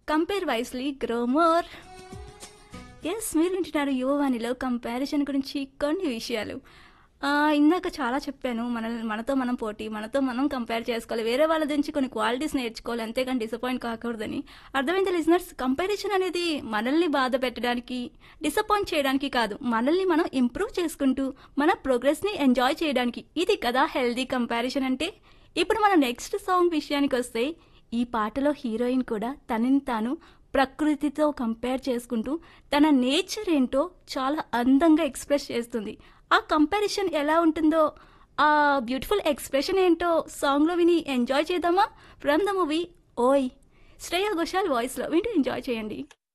compare wisely grow more yes మీరు వింటున్నారు యువవాణిలో comparison గురించి కొన్ని విషయాలు ఆ, ఇందాక చాలా చెప్పాను మన మనతో మనం పోటీ మనతో మనం కంపేర్ చేసుకోవాలి వేరే వాళ్ళ నుంచి కొన్ని క్వాలిటీస్ నేర్చుకోవాలి అంతేగాని డిసప్పాయింట్ కాకూడదని అర్థమైంది లిజనర్స్ కంపారిజన్ అనేది మనల్ని బాధ పెట్టడానికి డిసప్పాయింట్ చేయడానికి కాదు మనల్ని మనం ఇంప్రూవ్ చేసుకుంటూ మన ప్రోగ్రెస్ని ఎంజాయ్ చేయడానికి ఇది కదా హెల్దీ కంపారిజన్ అంటే ఇప్పుడు మన నెక్స్ట్ సాంగ్ విషయానికి వస్తే ఈ పాటలో హీరోయిన్ కూడా తనని తాను ప్రకృతితో కంపేర్ చేసుకుంటూ తన నేచర్ ఏంటో చాలా అందంగా ఎక్స్ప్రెస్ చేస్తుంది ఆ కంపారిజన్ ఎలా ఉంటుందో ఆ బ్యూటిఫుల్ ఎక్స్ప్రెషన్ ఏంటో సాంగ్లో విని ఎంజాయ్ చేద్దామా ఫ్రమ్ ద మూవీ ఓయ్ శ్రేయా ఘోషాల్ వాయిస్లో వింటూ ఎంజాయ్ చేయండి